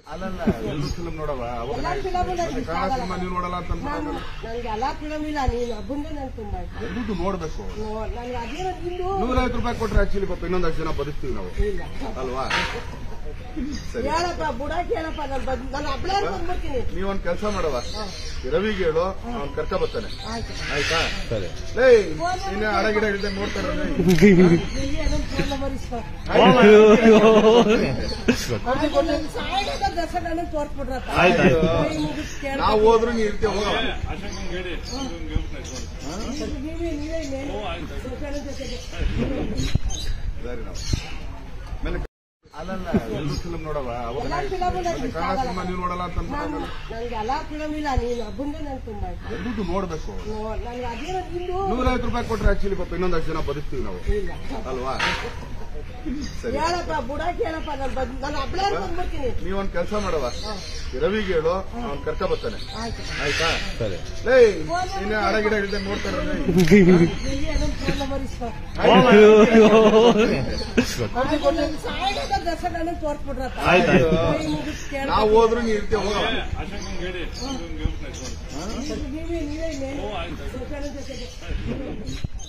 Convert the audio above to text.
ಅಲ್ಲಲ್ಲ ಎಲ್ಲೂ ಫಿಲ್ಮ್ ನೋಡವ ಅವಾಗ ಎಲ್ಲಾ film ನನಗೆ ಇಷ್ಟ ಕನ್ನಡ ಆಗಲ್ಲ. ಸಿನಿಮಾ ನೀವು ನೋಡಲ್ಲ ಅಂತ ನಾನು ಅನ್ಕೊಂಡಲ್ಲ ನನ್ಗೆ ಎಲ್ಲಾ ಫಿಲಮ್ ಇಲ್ಲ ನೀನು ಒಬ್ಬಂದೇ ನನ್ಗೆ ತುಂಬಾ ಇಷ್ಟ ಎಲ್ಲದೂ ನೋಡ್ಬೇಕು ನೋ- ನನ್ಗೆ ಅದೇನೋ ನಿಂದು ನೂರೈವತ್ತು ರೂಪಾಯಿ ಕೊಟ್ರೆ ಆಕ್ಚುಲಿ ಪಾಪ ಇನ್ನೊಂದಷ್ಟು ಜನ ಬದುಕ್ತೀವಿ ನಾವು ಇಲ್ಲ ಅಲ್ವಾ ಸರಿ ಹೇಳಪ್ಪ ಬುಡಾಕ್ ಹೇಳಪ್ಪ ನಾನು ಬಂದ್ ನಾನು ಹಬ್ಳ ಬಂದ್ಬಿಡ್ತೀನಿ ನೀವೊಂದ್ ಕೆಲಸ ಮಾಡವ ರವಿಗೆ ಹೇಳು ಅವ್ನ್ ಕರ್ಕ ಬರ್ತಾನೆ ಆಯ್ತು ಆಯ್ತಾ ಸರಿ ಲೇ ನಿನ್ನೆ ಅಡ ಗಿಡ ಹಿಡಿದ ನೋಡ್ತಾರ ನಂಬರ್ ಇಸ್ಕೊ ಸಾಯದ ದರ್ಶನ ನನಗೆ ತೋರ್ಸ್ಬಿಡ್ರಪ್ಪ ಆಯ್ತು, ಆಯ್ತು. ಕೈ ಮುಗಿಸ್ ಕೇಳ್ಕೊತೀನಿ. ನಾವು ಹೋದ್ರು ನೀ ಇರ್ತೀವಿ ಹೋಗವ ನೀವೇ ನೀವೇ ಇನ್ನೇನು? ದರ್ಶನ ಜೊತೆಗೆ. ಸರಿ ನಾವು ಮೇಲೆ ಅಲ್ಲಲ್ಲ ಎಲ್ಲೂ ಫಿಲ್ಮ್ ನೋಡವ ಅವಾಗ ಎಲ್ಲಾ film ನನಗೆ ಇಷ್ಟ ಕನ್ನಡ ಆಗಲ್ಲ. ಸಿನಿಮಾ ನೀವು ನೋಡಲ್ಲ ಅಂತ ನಾನು ಅನ್ಕೊಂಡಲ್ಲ ನನ್ಗೆ ಎಲ್ಲಾ ಫಿಲಮ್ ಇಲ್ಲ ನೀನು ಒಬ್ಬಂದೇ ನನ್ಗೆ ತುಂಬಾ ಇಷ್ಟ ಎಲ್ಲದೂ ನೋಡ್ಬೇಕು ನೋ- ನನ್ಗೆ ಅದೇನೋ ನಿಂದು ನೂರೈವತ್ತು ರೂಪಾಯಿ ಕೊಟ್ರೆ ಆಕ್ಚುಲಿ ಪಾಪ ಇನ್ನೊಂದಷ್ಟು ಜನ ಬದುಕ್ತೀವಿ ನಾವು ಇಲ್ಲ ಅಲ್ವಾ ಸರಿ ಹೇಳಪ್ಪ ಬುಡಾಕ್ ಹೇಳಪ್ಪ ನಾನು ಬಂದ್ ನಾನು ಹಬ್ಳ ಬಂದ್ಬಿಡ್ತೀನಿ ನೀವೊಂದ್ ಕೆಲಸ ಮಾಡವ ರವಿಗೆ ಹೇಳು ಅವ್ನ್ ಕರ್ಕ ಬರ್ತಾನೆ ಆಯ್ತು ಆಯ್ತಾ ಸರಿ ಲೇ ನಿನ್ನೆ ಅಡ ಗಿಡ ಹಿಡಿದ ನೋಡ್ತಾರ ನಂಬರ್ ಇಸ್ಕೊ ಸಾಯದ ದರ್ಶನ ನನಗೆ ತೋರ್ಸ್ಬಿಡ್ರಪ್ಪ ಆಯ್ತು, ಆಯ್ತು. ಕೈ ಮುಗಿಸ್ ಕೇಳ್ಕೊತೀನಿ. ನಾವು ಹೋದ್ರು ನೀ ಇರ್ತೀವಿ ಹೋಗವ ನೀವೇ ನೀವೇ ಇನ್ನೇನು? ದರ್ಶನ ಜೊತೆಗೆ.